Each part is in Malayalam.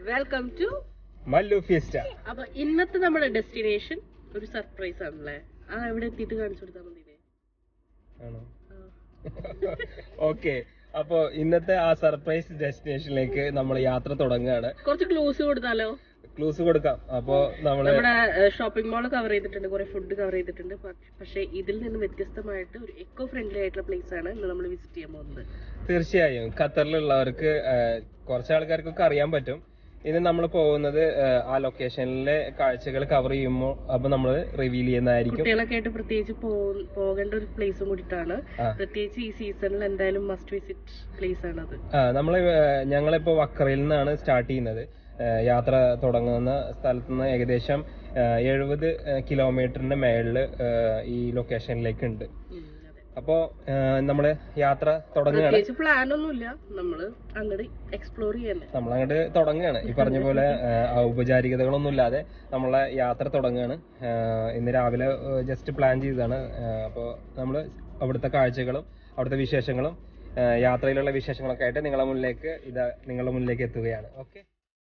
വെൽക്കം ടു മല്ലു ഫിസ്റ്റ അപ്പൊ ഇന്നത്തെ നമ്മുടെ ഡെസ്റ്റിനേഷൻ ഒരു സർപ്രൈസ് ആണല്ലേ ആ എവിടെ എത്തിയിട്ട് കാണിച്ചു കൊടുത്താൽ മതി ആണോ ഓക്കെ അപ്പോ ഇന്നത്തെ ആ സർപ്രൈസ് ഡെസ്റ്റിനേഷനിലേക്ക് നമ്മൾ യാത്ര തുടങ്ങുകയാണ് കുറച്ച് ക്ലൂസ് കൊടുത്താലോ ക്ലൂസ് കൊടുക്കാം അപ്പോ നമ്മള് നമ്മുടെ ഷോപ്പിംഗ് മാൾ കവർ ചെയ്തിട്ടുണ്ട് കുറെ ഫുഡ് കവർ ചെയ്തിട്ടുണ്ട് പ- പക്ഷേ ഇതിൽ നിന്ന് വ്യത്യസ്തമായിട്ട് ഒരു എക്കോ ഫ്രണ്ട്ലി ആയിട്ടുള്ള പ്ലേസ് ആണ് ഇന്ന് നമ്മൾ വിസിറ്റ് ചെയ്യാൻ പോകുന്നത് തീർച്ചയായും ഖത്തറിലുള്ളവർക്ക് ആഹ്, കുറച്ച് ആൾക്കാർക്കൊക്കെ അറിയാൻ പറ്റും ഇന്ന് നമ്മൾ പോകുന്നത് ആഹ്, ആ ലൊക്കേഷനിലെ കാഴ്ചകൾ കവർ ചെയ്യുമ്പോൾ അപ്പൊ നമ്മൾ റിവീൽ ചെയ്യുന്നതായിരിക്കും കുട്ടികളൊക്കെ ആയിട്ട് പ്രത്യേകിച്ച് പോ- പോകേണ്ട ഒരു പ്ലേസും കൂടിയിട്ടാണ് ആ. പ്രത്യേകിച്ച് ഈ സീസണിൽ എന്തായാലും മസ്റ്റ് വിസിറ്റ് പ്ലേസ് ആണത് ആ നമ്മള് ആഹ്, ഞങ്ങളിപ്പോ വക്രയിൽ നിന്നാണ് സ്റ്റാർട്ട് ചെയ്യുന്നത് ആഹ്, യാത്ര തുടങ്ങുന്ന സ്ഥലത്ത് നിന്ന് ഏകദേശം എഴുപത് കിലോമീറ്ററിന്റെ മേളില് ആഹ്, ഈ ലൊക്കേഷനിലേക്ക് ഉണ്ട് ഉം, അതെ. അപ്പോ ആഹ്, നമ്മള് യാത്ര തുടങ്ങുകയാണ് പ്രത്യേകിച്ച് പ്ലാൻ ഒന്നുമില്ല നമ്മള് അങ്ങോട്ട് എക്സ്പ്ലോർ ചെയ്യണ്ടേ നമ്മൾ അങ്ങോട്ട് തുടങ്ങുകയാണ് ഈ പറഞ്ഞ പോലെ ആഹ്, ഔപചാരികതകളൊന്നും ഇല്ലാതെ നമ്മളെ യാത്ര തുടങ്ങുകയാണ് ആഹ്, ഇന്ന് രാവിലെ ജസ്റ്റ് പ്ലാൻ ചെയ്തതാണ് അപ്പോൾ നമ്മൾ അവിടുത്തെ കാഴ്ചകളും അവിടുത്തെ വിശേഷങ്ങളും ആഹ്, യാത്രയിലുള്ള വിശേഷങ്ങളൊക്കെ ആയിട്ട് നിങ്ങളുടെ മുന്നിലേക്ക് ഇതാ നിങ്ങളുടെ മുന്നിലേക്ക് എത്തുകയാണ് ഓക്കെ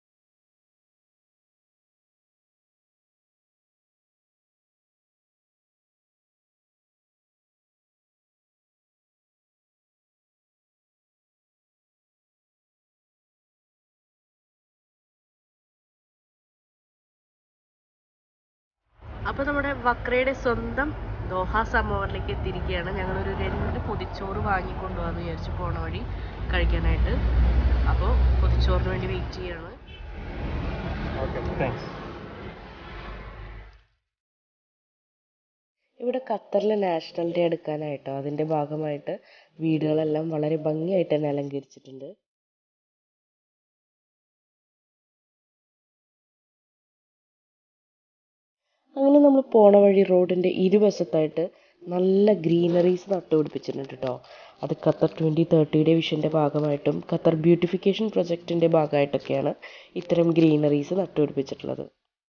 അപ്പൊ നമ്മുടെ വക്രയുടെ സ്വന്തം ദോഹ സമോവറിലേക്ക് എത്തിയിരിക്കുകയാണ് ഞങ്ങളൊരു രണ്ട് പൊതിച്ചോറ് വാങ്ങിക്കൊണ്ടുപോകാന്ന് വിചാരിച്ചു പോണ വഴി കഴിക്കാനായിട്ട് അപ്പോൾ പൊതിച്ചോറിന് വേണ്ടി വെയിറ്റ് ചെയ്യാണ് ഓക്കെ താങ്ക്സ് ഇവിടെ ഖത്തറിലെ നാഷണൽ ഡേ എടുക്കാനായിട്ടോ അതിന്റെ ഭാഗമായിട്ട് വീടുകളെല്ലാം വളരെ ഭംഗിയായിട്ട് തന്നെ അലങ്കരിച്ചിട്ടുണ്ട് അങ്ങനെ നമ്മൾ പോണ വഴി റോഡിന്റെ ഇരുവശത്തായിട്ട് നല്ല ഗ്രീനറീസ് നട്ടുപിടിപ്പിച്ചിട്ടുണ്ട് കേട്ടോ അത് ഖത്തർ ട്വന്റി തേർട്ടിയുടെ വിഷന്റെ ഭാഗമായിട്ടും ഖത്തർ ബ്യൂട്ടിഫിക്കേഷൻ പ്രൊജക്ടിന്റെ ഭാഗമായിട്ടൊക്കെയാണ് ഇത്തരം ഗ്രീനറീസ് നട്ടുപിടിപ്പിച്ചിട്ടുള്ളത്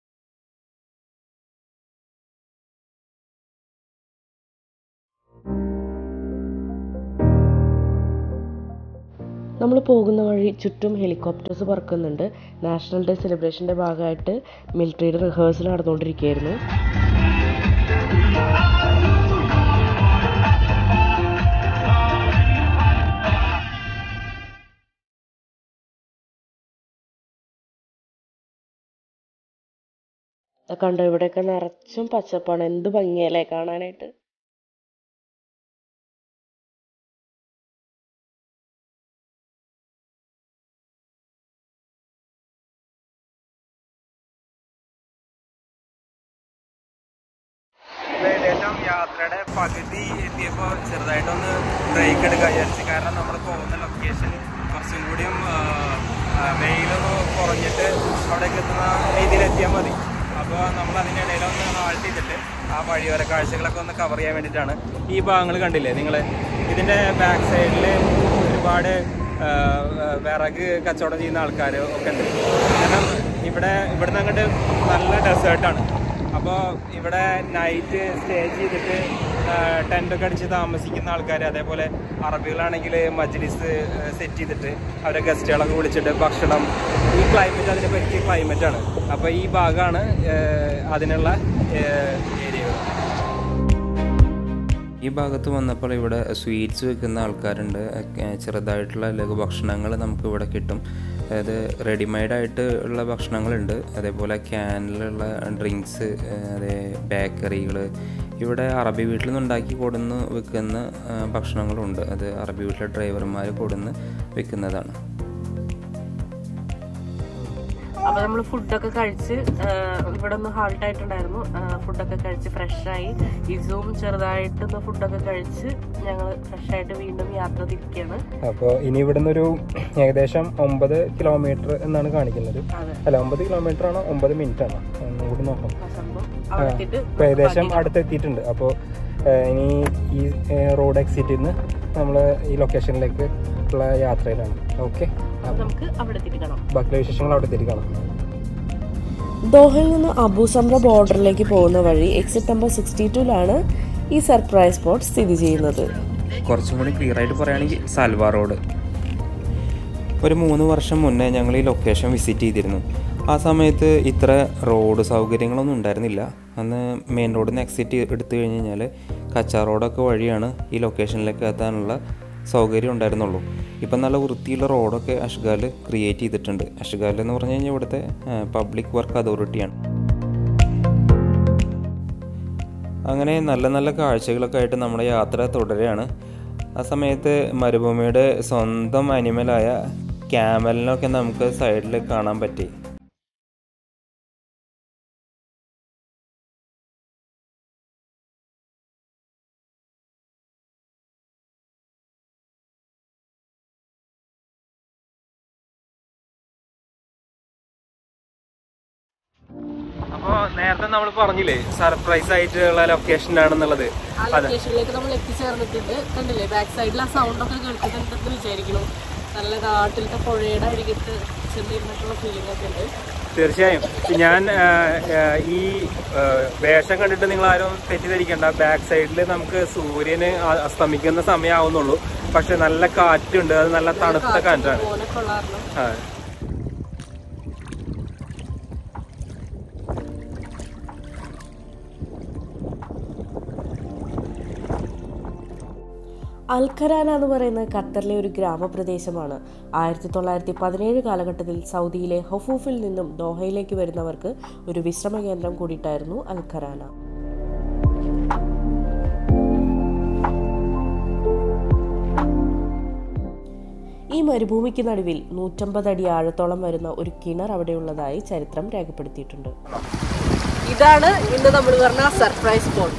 നമ്മൾ പോകുന്ന വഴി ചുറ്റും ഹെലികോപ്റ്റേഴ്സ് പറക്കുന്നുണ്ട് നാഷണൽ ഡേ സെലിബ്രേഷൻ്റെ ഭാഗമായിട്ട് മിലിറ്ററിയുടെ റിഹേഴ്സൽ നടന്നുകൊണ്ടിരിക്കുകയായിരുന്നു ദാ കണ്ടോ ഇവിടെയൊക്കെ നിറച്ചും പച്ചപ്പാണ് എന്ത് ഭംഗിയല്ലേ കാണാനായിട്ട് ഏകദേശം യാത്രയുടെ പകുതി എത്തിയപ്പോൾ ചെറുതായിട്ടൊന്ന് ബ്രേക്ക് എടുക്കാൻ വിചാരിച്ചു കാരണം നമ്മൾ പോകുന്ന ലൊക്കേഷൻ കുറച്ചും കൂടിയും ആ, ആ, വെയിലൊന്ന് കുറഞ്ഞിട്ട് അവിടേക്ക് എത്തുന്ന രീതിയിൽ എത്തിയാൽ മതി അപ്പോൾ നമ്മൾ അതിനിടയിലൊന്ന് ഹാൾട്ട് ചെയ്തിട്ട് ആ വഴിയോര കാഴ്ചകളൊക്കെ ഒന്ന് കവർ ചെയ്യാൻ വേണ്ടിയിട്ടാണ് ഈ ഭാഗങ്ങൾ കണ്ടില്ലേ നിങ്ങൾ ഇതിൻ്റെ ബാക്ക് സൈഡിൽ ഒരുപാട് ആ, ആ, വിറക് കച്ചവടം ചെയ്യുന്ന ആൾക്കാർ ഒക്കെ ഉണ്ട് കാരണം ഇവിടെ ഇവിടുന്ന് അങ്ങോട്ട് നല്ല ഡെസേർട്ടാണ് അപ്പോൾ ഇവിടെ നൈറ്റ് സ്റ്റേ ചെയ്തിട്ട് ടെൻ്റൊക്കെ അടിച്ച് താമസിക്കുന്ന ആൾക്കാർ അതേപോലെ അറബികളാണെങ്കിൽ മജ്ലിസ് സെറ്റ് ചെയ്തിട്ട് അവരെ ഗസ്റ്റുകളൊക്കെ വിളിച്ചിട്ട് ഭക്ഷണം ഈ ക്ലൈമറ്റ് അതിന് പറ്റിയ ക്ലൈമറ്റാണ് അപ്പോൾ ഈ ഭാഗമാണ് ഏഹ്, അതിനുള്ള ഏരിയകൾ ഈ ഭാഗത്ത് വന്നപ്പോൾ ഇവിടെ സ്വീറ്റ്സ് വെക്കുന്ന ആൾക്കാരുണ്ട് ഏഹ് ചെറുതായിട്ടുള്ള ലഘു ഭക്ഷണങ്ങൾ നമുക്ക് ഇവിടെ കിട്ടും അതായത് റെഡിമെയ്ഡായിട്ട് ഉള്ള ഭക്ഷണങ്ങളുണ്ട് അതേപോലെ ക്യാനിലുള്ള ഡ്രിങ്ക്സ് അതേ ബേക്കറികൾ ഇവിടെ അറബി വീട്ടിൽ നിന്ന് ഉണ്ടാക്കി കൊടുന്ന് വിൽക്കുന്ന ഏഹ് ഭക്ഷണങ്ങളുണ്ട് അത് അറബി വീട്ടിലെ ഡ്രൈവർമാർ കൊടുന്ന് വിൽക്കുന്നതാണ് അപ്പൊ നമ്മൾ ഫുഡൊക്കെ കഴിച്ച് ഇവിടെ ഒന്ന് ഹാൾട്ട് ആയിട്ടുണ്ടായിരുന്നു ഫുഡൊക്കെ കഴിച്ച് ഫ്രഷായി ഇസും ചെറുതായിട്ടൊന്ന് ഫുഡൊക്കെ കഴിച്ച് ഞങ്ങൾ ഫ്രഷായിട്ട് വീണ്ടും യാത്ര തിരിക്കുകയാണ് അപ്പോൾ ഇനി ഇവിടുന്ന് ഒരു ഏകദേശം ഒമ്പത് കിലോമീറ്റർ എന്നാണ് കാണിക്കുന്നത് അതെ അല്ല ഒമ്പത് കിലോമീറ്റർ ആണോ ഒമ്പത് മിനിറ്റ് ആണോ ഒന്നും കൂടി നോക്കാം ആ സംഭവം അവിടെ എത്തിയിട്ട് ഇപ്പൊ ഏകദേശം അടുത്തെത്തിയിട്ടുണ്ട് അപ്പോൾ ഇനി ഈ റോഡ് എക്സിറ്റിൽ നിന്ന് നമ്മൾ ഈ ലൊക്കേഷനിലേക്ക് ഉള്ള യാത്രയിലാണ് ഓക്കെ അപ്പൊ നമുക്ക് അവിടെ എത്തിയിട്ട് കാണാം ബാക്കിയുള്ള വിശേഷങ്ങൾ അവിടെ എത്തിയിട്ട് കാണാം ദോഹയിൽ നിന്ന് അബൂസംറ ബോർഡറിലേക്ക് പോകുന്ന വഴി എക്സിറ്റ് നമ്പർ സിക്സ്റ്റി ടുവിലാണ് ഈ സർപ്രൈസ് സ്പോട്ട് സ്ഥിതി ചെയ്യുന്നത് കുറച്ചും കൂടി ക്ലിയർ ആയിട്ട് പറയുകയാണെങ്കിൽ സാൽവാർ റോഡ് ഒരു മൂന്ന് വർഷം മുന്നേ ഞങ്ങൾ ഈ ലൊക്കേഷൻ വിസിറ്റ് ചെയ്തിരുന്നു ആ സമയത്ത് ഇത്ര റോഡ് സൗകര്യങ്ങളൊന്നും ഉണ്ടായിരുന്നില്ല അന്ന് മെയിൻ റോഡിൽ നിന്ന് എക്സിറ്റ് എടുത്തു കഴിഞ്ഞ് കഴിഞ്ഞാൽ കച്ചാ റോഡൊക്കെ വഴിയാണ് ഈ ലൊക്കേഷനിലേക്ക് എത്താനുള്ള സൗകര്യം ഉണ്ടായിരുന്നുള്ളൂ ഇപ്പം നല്ല വൃത്തിയുള്ള റോഡൊക്കെ അഷ്ഗാൽ ക്രിയേറ്റ് ചെയ്തിട്ടുണ്ട് അഷ്ഗാൽ എന്ന് പറഞ്ഞു കഴിഞ്ഞാൽ ഇവിടുത്തെ പബ്ലിക് വർക്ക് അതോറിറ്റിയാണ് അങ്ങനെ നല്ല നല്ല കാഴ്ചകളൊക്കെ ആയിട്ട് നമ്മുടെ യാത്ര തുടരുകയാണ് ആ സമയത്ത് മരുഭൂമിയുടെ സ്വന്തം അനിമലായ ക്യാമലിനൊക്കെ നമുക്ക് സൈഡിൽ കാണാൻ പറ്റി അപ്പൊ നേരത്തെ നമ്മൾ പറഞ്ഞില്ലേ സർപ്രൈസ് ആയിട്ടുള്ള ലൊക്കേഷൻ ആണെന്നുള്ളത് ആ ലൊക്കേഷനിലേക്ക് നമ്മൾ എത്തിച്ചേർന്നിട്ടുണ്ട് കണ്ടില്ലേ ബാക്ക് സൈഡിൽ ആ സൗണ്ട് ഒക്കെ കേൾക്കുന്നുണ്ടെന്ന് വിചാരിക്കുന്നു നല്ല നാട്ടിലത്തെ പുഴയുടെ അരികത്ത് ചെന്നിരുന്നിട്ടുള്ള ഫീലിംഗ് ഒക്കെ ഉണ്ട് തീർച്ചയായും ഞാൻ ആ, ആ, ഈ ആ, വേഷം കണ്ടിട്ട് നിങ്ങൾ ആരും തെറ്റിദ്ധരിക്കണ്ട ബാക്ക് സൈഡിൽ നമുക്ക് സൂര്യന് അ- അസ്തമിക്കുന്ന സമയമാവുന്നുള്ളൂ പക്ഷെ നല്ല കാറ്റുണ്ട് അത് നല്ല തണുത്ത കാറ്റാണ് ഓനൊക്കെ ഉള്ള കാരണം ആ. അൽഖരാന എന്ന് പറയുന്നത് ഖത്തറിലെ ഒരു ഗ്രാമപ്രദേശമാണ് ആയിരത്തി തൊള്ളായിരത്തി പതിനേഴ് കാലഘട്ടത്തിൽ സൗദിയിലെ ഹൊഫൂഫിൽ നിന്നും ദോഹയിലേക്ക് വരുന്നവർക്ക് ഒരു വിശ്രമ കേന്ദ്രം കൂടിയിട്ടായിരുന്നു അൽഖരാന ഈ മരുഭൂമിക്ക് നടുവിൽ നൂറ്റമ്പത് അടി ആഴത്തോളം വരുന്ന ഒരു കിണർ അവിടെയുള്ളതായി ചരിത്രം രേഖപ്പെടുത്തിയിട്ടുണ്ട് ഇതാണ് ഇന്ന് നമ്മൾ പറഞ്ഞ സർപ്രൈസ് സ്പോട്ട്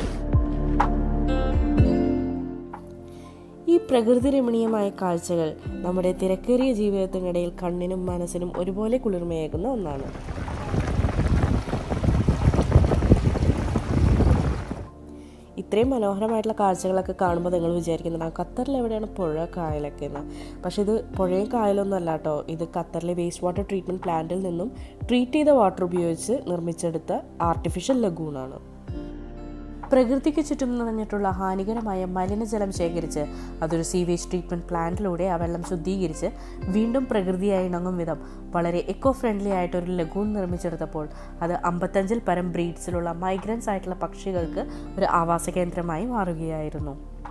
ഈ പ്രകൃതി രമണീയമായ കാഴ്ചകൾ നമ്മുടെ തിരക്കേറിയ ജീവിതത്തിനിടയിൽ കണ്ണിനും മനസ്സിനും ഒരുപോലെ കുളിർമയേകുന്ന ഒന്നാണ് ഇത്രയും മനോഹരമായിട്ടുള്ള കാഴ്ചകളൊക്കെ കാണുമ്പോൾ നിങ്ങൾ വിചാരിക്കുന്നുണ്ടാവും ഖത്തറിൽ എവിടെയാണ് പുഴ കായലൊക്കെ എന്ന് പക്ഷേ ഇത് പുഴയും കായലൊന്നും അല്ല കേട്ടോ ഇത് ഖത്തറിലെ വേസ്റ്റ് വാട്ടർ ട്രീറ്റ്മെൻറ്റ് പ്ലാന്റിൽ നിന്നും ട്രീറ്റ് ചെയ്ത വാട്ടർ ഉപയോഗിച്ച് നിർമ്മിച്ചെടുത്ത ആർട്ടിഫിഷ്യൽ ലഗൂണാണ് പ്രകൃതിക്ക് ചുറ്റും നിറഞ്ഞിട്ടുള്ള ഹാനികരമായ മലിനജലം ശേഖരിച്ച് അതൊരു സീവേജ് ട്രീറ്റ്മെൻറ്റ് പ്ലാന്റിലൂടെ ആ വെള്ളം ശുദ്ധീകരിച്ച് വീണ്ടും പ്രകൃതിയായി ഇണങ്ങും വിധം വളരെ എക്കോ ഫ്രണ്ട്ലി ആയിട്ട് ഒരു ലഗൂൺ നിർമ്മിച്ചെടുത്തപ്പോൾ അത് അമ്പത്തഞ്ചിൽ പരം ബ്രീഡ്സിലുള്ള മൈഗ്രൻസ് ആയിട്ടുള്ള പക്ഷികൾക്ക് ഒരു ആവാസ കേന്ദ്രമായി മാറുകയായിരുന്നു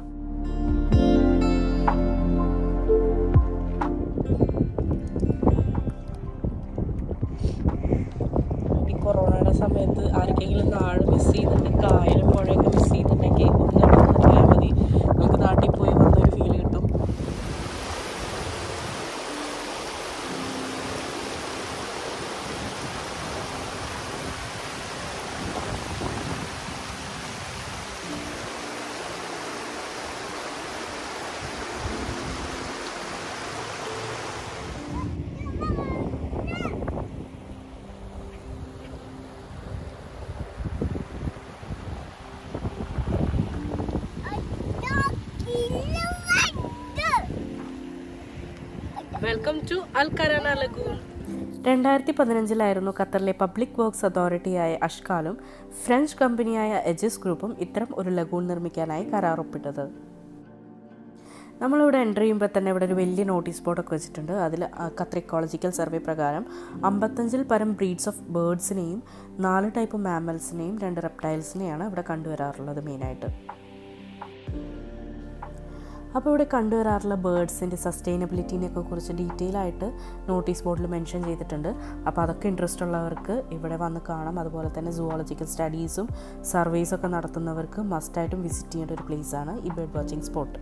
ഈ കൊറോണയുടെ സമയത്ത് ആർക്കെങ്കിലും നാട് മിസ് ചെയ്യുന്നുണ്ട് കായലും പുഴയൊക്കെ മിസ് ചെയ്യുന്നുണ്ടെങ്കിൽ ഒന്ന് നോക്കിയാൽ മതി നമുക്ക് നാട്ടിൽ പോയി വന്നൊരു ഫീൽ കിട്ടും വെൽക്കം ടു അൽക്കരാന ലഗൂൺ രണ്ടായിരത്തി പതിനഞ്ചിലായിരുന്നു ഖത്തറിലെ പബ്ലിക് വർക്ക്സ് അതോറിറ്റിയായ അഷ്കാലും ഫ്രഞ്ച് കമ്പനിയായ എജിസ് ഗ്രൂപ്പും ഇത്തരം ഒരു ലഗൂൺ നിർമ്മിക്കാനായി കരാറൊപ്പിട്ടത് നമ്മളിവിടെ എൻ്റർ ചെയ്യുമ്പോൾ തന്നെ ഇവിടെ ഒരു വലിയ നോട്ടീസ് ബോർഡൊക്കെ വെച്ചിട്ടുണ്ട് അതിൽ ഖത്തർ ഇക്കോളജിക്കൽ സർവേ പ്രകാരം അമ്പത്തഞ്ചിൽ പരം ബ്രീഡ്സ് ഓഫ് ബേർഡ്സിനെയും നാല് ടൈപ്പ് മാമൽസിനെയും രണ്ട് റെപ്റ്റൈൽസിനെയാണ് ഇവിടെ കണ്ടുവരാറുള്ളത് മെയിനായിട്ട് അപ്പോൾ ഇവിടെ കണ്ടുവരാറുള്ള ബേർഡ്സിൻ്റെ സസ്റ്റൈനബിലിറ്റിനെയൊക്കെ കുറിച്ച് ഡീറ്റെയിൽ ആയിട്ട് നോട്ടീസ് ബോർഡിൽ മെൻഷൻ ചെയ്തിട്ടുണ്ട് അപ്പോൾ അതൊക്കെ ഇൻട്രസ്റ്റ് ഉള്ളവർക്ക് ഇവിടെ വന്ന് കാണാം അതുപോലെ തന്നെ സുവോളജിക്കൽ സ്റ്റഡീസും സർവേസൊക്കെ നടത്തുന്നവർക്ക് മസ്റ്റായിട്ടും വിസിറ്റ് ചെയ്യേണ്ട ഒരു പ്ലേസാണ് ഈ ബേർഡ് വാച്ചിങ് സ്പോട്ട്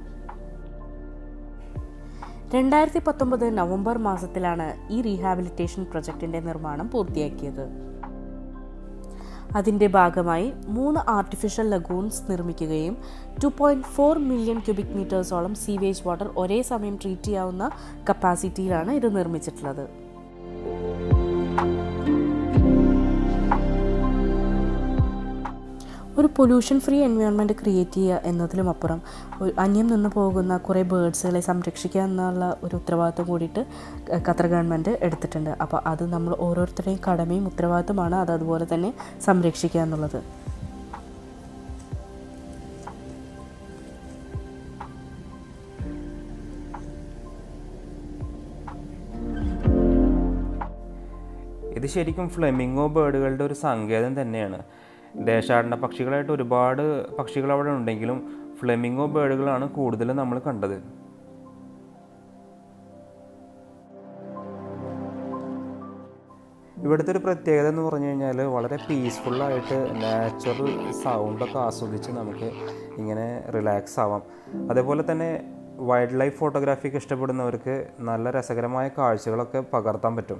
രണ്ടായിരത്തി പത്തൊമ്പത് നവംബർ മാസത്തിലാണ് ഈ റീഹാബിലിറ്റേഷൻ പ്രൊജക്റ്റിൻ്റെ നിർമ്മാണം പൂർത്തിയാക്കിയത് അതിൻ്റെ ഭാഗമായി മൂന്ന് ആർട്ടിഫിഷ്യൽ ലഗൂൺസ് നിർമ്മിക്കുകയും two point four million cubic മീറ്റേഴ്സോളം സീവേജ് വാട്ടർ ഒരേ സമയം ട്രീറ്റ് ചെയ്യാവുന്ന കപ്പാസിറ്റിയിലാണ് ഇത് നിർമ്മിച്ചിട്ടുള്ളത് ഒരു പൊല്യൂഷൻ ഫ്രീ എൻവയോൺമെൻറ്റ് ക്രിയേറ്റ് ചെയ്യുക എന്നതിലും അപ്പുറം ഒരു അന്യം നിന്ന് പോകുന്ന കുറേ ബേഡ്സുകളെ സംരക്ഷിക്കുക എന്നുള്ള ഒരു ഉത്തരവാദിത്വം കൂടിയിട്ട് ഖത്തർ ഗവൺമെൻറ് എടുത്തിട്ടുണ്ട് അപ്പോൾ അത് നമ്മൾ ഓരോരുത്തരുടെയും കടമയും ഉത്തരവാദിത്വമാണ് അത് അതുപോലെ തന്നെ സംരക്ഷിക്കുക എന്നുള്ളത് ഇത് ശരിക്കും ഫ്ലെമിംഗോ ബേർഡുകളുടെ ഒരു സങ്കേതം തന്നെയാണ് ദേശാടന പക്ഷികളായിട്ട് ഒരുപാട് പക്ഷികൾ അവിടെ ഉണ്ടെങ്കിലും ഫ്ലെമിംഗോ ബേർഡുകളാണ് കൂടുതലും നമ്മൾ കണ്ടത് ഇവിടുത്തെ ഒരു പ്രത്യേകത എന്ന് പറഞ്ഞു കഴിഞ്ഞാൽ വളരെ പീസ്ഫുള്ളായിട്ട് നാച്ചുറൽ സൗണ്ടൊക്കെ ആസ്വദിച്ച് നമുക്ക് ഇങ്ങനെ റിലാക്സ് ആവാം അതേപോലെ തന്നെ വൈൽഡ് ലൈഫ് ഫോട്ടോഗ്രാഫിയൊക്കെ ഇഷ്ടപ്പെടുന്നവർക്ക് നല്ല രസകരമായ കാഴ്ചകളൊക്കെ പകർത്താൻ പറ്റും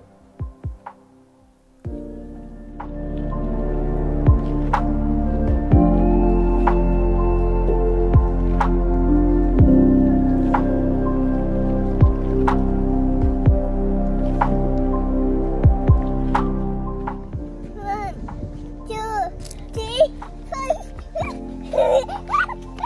One, two, three, four.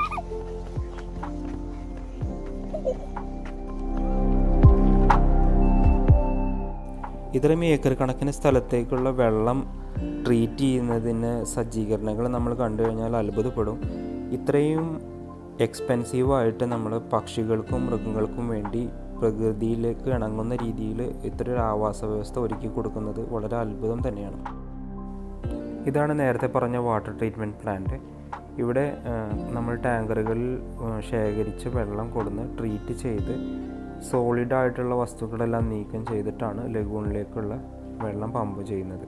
ഇത്രയും ഏക്കർ കണക്കിന് സ്ഥലത്തേക്കുള്ള വെള്ളം ട്രീറ്റ് ചെയ്യുന്നതിന് സജ്ജീകരണങ്ങൾ നമ്മൾ കണ്ടു കഴിഞ്ഞാൽ അത്ഭുതപ്പെടും ഇത്രയും എക്സ്പെൻസീവായിട്ട് നമ്മൾ പക്ഷികൾക്കും മൃഗങ്ങൾക്കും വേണ്ടി പ്രകൃതിയിലേക്ക് ഇണങ്ങുന്ന രീതിയിൽ ഇത്ര ഒരു ആവാസ വ്യവസ്ഥ ഒരുക്കി കൊടുക്കുന്നത് വളരെ അത്ഭുതം തന്നെയാണ് ഇതാണ് നേരത്തെ പറഞ്ഞ വാട്ടർ ട്രീറ്റ്മെൻറ്റ് പ്ലാന്റ് ഇവിടെ ആ, നമ്മൾ ടാങ്കറുകളിൽ ആ, ശേഖരിച്ച വെള്ളം കൊടുന്ന് ട്രീറ്റ് ചെയ്ത് സോളിഡ് ആയിട്ടുള്ള വസ്തുക്കളെല്ലാം നീക്കം ചെയ്തിട്ടാണ് ലഗൂണിലേക്കുള്ള വെള്ളം പമ്പ് ചെയ്യുന്നത്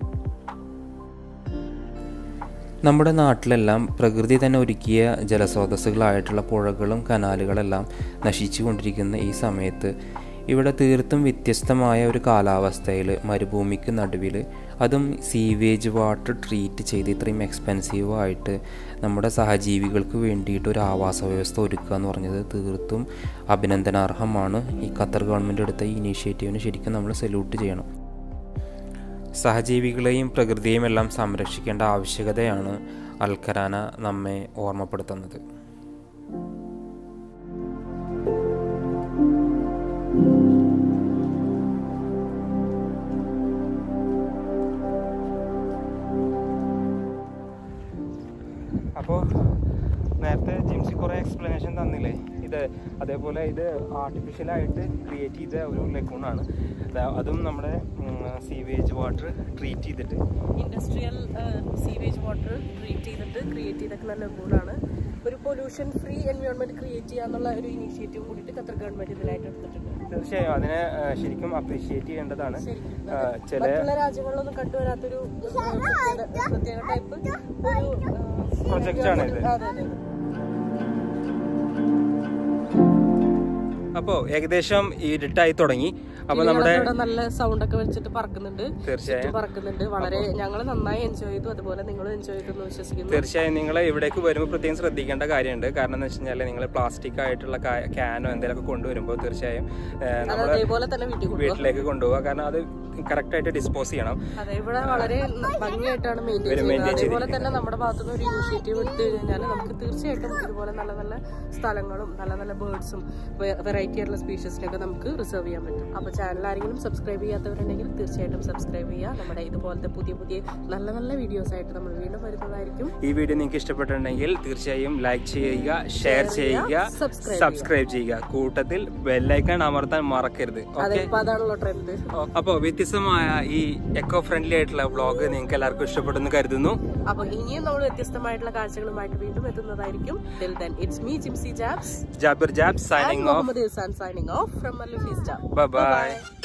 നമ്മുടെ നാട്ടിലെല്ലാം പ്രകൃതി തന്നെ ഒരുക്കിയ ജലസ്രോതസ്സുകളായിട്ടുള്ള പുഴകളും കനാലുകളെല്ലാം നശിച്ചു കൊണ്ടിരിക്കുന്ന ഈ സമയത്ത് ഇവിടെ തീർത്തും വ്യത്യസ്തമായ ഒരു കാലാവസ്ഥയിൽ മരുഭൂമിക്ക് നടുവിൽ അതും സീവേജ് വാട്ടർ ട്രീറ്റ് ചെയ്ത് ഇത്രയും എക്സ്പെൻസീവ് ആയിട്ട് നമ്മുടെ സഹജീവികൾക്ക് വേണ്ടിയിട്ട് ഒരു ആവാസ വ്യവസ്ഥ ഒരുക്കുക എന്ന് പറഞ്ഞത് തീർത്തും അഭിനന്ദനാർഹമാണ് ഈ ഖത്തർ ഗവൺമെൻറ് എടുത്ത ഈ ഇനീഷ്യേറ്റീവിന് ശരിക്കും നമ്മൾ സല്യൂട്ട് ചെയ്യണം സഹജീവികളെയും പ്രകൃതിയെയും എല്ലാം സംരക്ഷിക്കേണ്ട ആവശ്യകതയാണ് അൽഖരാന നമ്മെ ഓർമ്മപ്പെടുത്തുന്നത് അപ്പോൾ നേരത്തെ ജിംസി കുറേ എക്സ്പ്ലനേഷൻ തന്നില്ലേ ഇത് അതേപോലെ ഇത് ആർട്ടിഫിഷ്യലായിട്ട് ക്രിയേറ്റ് ചെയ്ത ഒരു ലഗൂണാണ് അതും നമ്മുടെ സീവേജ് വാട്ടർ ട്രീറ്റ് ചെയ്തിട്ട് ഇൻഡസ്ട്രിയൽ സീവേജ് വാട്ടർ ട്രീറ്റ് ചെയ്തിട്ട് ക്രിയേറ്റ് ചെയ്തിട്ടുള്ള ലഗൂണാണ് ഒരു പൊല്യൂഷൻ ഫ്രീ എൻവയോൺമെന്റ് ക്രിയേറ്റ് ചെയ്യാന്നുള്ള ഒരു ഇനീഷ്യേറ്റീവ് കൂടിയിട്ട് ഖത്തർ ഗവൺമെന്റ് ഇതിലായിട്ട് എടുത്തിട്ടുണ്ട് തീർച്ചയായും അതിനെ ആ, ശരിക്കും അപ്രീഷിയേറ്റ് ചെയ്യേണ്ടതാണ് ആ, ചില മറ്റുള്ള രാജ്യങ്ങളിലൊന്നും കണ്ടുവരാത്തൊരു ഏഹ്, പ്രത്യേക പ്രത്യേക ടൈപ്പ് ഒരു ഏഹ്, Project ആണ് ഇത്. അതെ അതെ അപ്പോൾ ഏകദേശം ഇരുട്ടായി തുടങ്ങി അപ്പോൾ നമ്മുടെ ഇവിടെ നല്ല സൗണ്ട് ഒക്കെ വെച്ചിട്ട് പറക്കുന്നുണ്ട് തീർച്ചയായും ചുറ്റും പറക്കുന്നുണ്ട് വളരെ ഞങ്ങൾ നന്നായി എൻജോയ് ചെയ്തു അതുപോലെ നിങ്ങളും എൻജോയ് ചെയ്തു എന്ന് വിശ്വസിക്കുന്നു തീർച്ചയായും നിങ്ങൾ ഇവിടേക്ക് വരുമ്പോൾ പ്രത്യേകം ശ്രദ്ധിക്കേണ്ട കാര്യമുണ്ട് കാരണം എന്ന് വെച്ച് കഴിഞ്ഞാൽ നിങ്ങൾ പ്ലാസ്റ്റിക് ആയിട്ടുള്ള ക്യാനോ എന്തെങ്കിലുമൊക്കെ കൊണ്ടുവരുമ്പോൾ തീർച്ചയായും അത് നമ്മൾ അതേപോലെ തന്നെ വീട്ടിൽ കൊണ്ടുപോകും വീട്ടിലേക്ക് കൊണ്ടുപോകുക കാരണം അത് കറക്റ്റ് ആയിട്ട് ഡിസ്പോസ് ചെയ്യണം അതെ ഇവിടെ വളരെ ന- ഭംഗിയായിട്ടാണ് മെയിൻറ്റെയിൻ ഇവര് ചെയ്യുന്നത് maintain അതേപോലെ തന്നെ നമ്മുടെ ഭാഗത്തുനിന്ന് ഒരു ഇനിഷ്യേറ്റീവ് എടുത്തു കഴിഞ്ഞാൽ നമുക്ക് തീർച്ചയായിട്ടും ഇതുപോലെ നല്ല നല്ല സ്ഥലങ്ങളും നല്ല നല്ല ബേർഡ്സും വെറൈറ്റി ആയിട്ടുള്ള സ്പീഷീസിനൊക്കെ നമുക്ക് റിസർവ് ചെയ്യാൻ പറ്റും അപ്പോൾ ചാനൽ ആരെങ്കിലും സബ്സ്ക്രൈബ് ചെയ്യാത്തവരുണ്ടെങ്കിൽ തീർച്ചയായിട്ടും സബ്സ്ക്രൈബ് ചെയ്യുക നമ്മുടെ ഇതുപോലത്തെ പുതിയ പുതിയ നല്ല നല്ല വീഡിയോസ് ആയിട്ട് നമ്മൾ വീണ്ടും വരുന്നതായിരിക്കും ഈ വീഡിയോ നിങ്ങൾക്ക് ഇഷ്ടപ്പെട്ടിട്ടുണ്ടെങ്കിൽ തീർച്ചയായും ലൈക്ക് ചെയ്യുക ഷെയർ ചെയ്യുക subscribe സബ്സ്ക്രൈബ് ചെയ്യുക കൂട്ടത്തിൽ ബെല്ലൈക്കൺ അമർത്താൻ മറക്കരുത് അതെ ഓക്കെ ഇപ്പൊ അതാണല്ലോ ട്രെൻഡ് അപ്പോൾ വ്യത്യസ്തമായ ഈ എക്കോ ഫ്രണ്ട്ലി ആയിട്ടുള്ള വ്ളോഗ് നിങ്ങൾക്ക് എല്ലാവർക്കും ഇഷ്ടപ്പെടുന്നു കരുതുന്നു അപ്പോൾ ഇനിയും നമ്മൾ വ്യത്യസ്തമായിട്ടുള്ള കാഴ്ചകളുമായിട്ട് വീണ്ടും എത്തുന്നതായിരിക്കും ടിൽ ദെൻ ഇറ്റ്സ് മീ ജിംസി ജാബ്സ് ജാബിർ ജാബ് and signing off Muhammad Ilsan signing off from Malufista. Bye by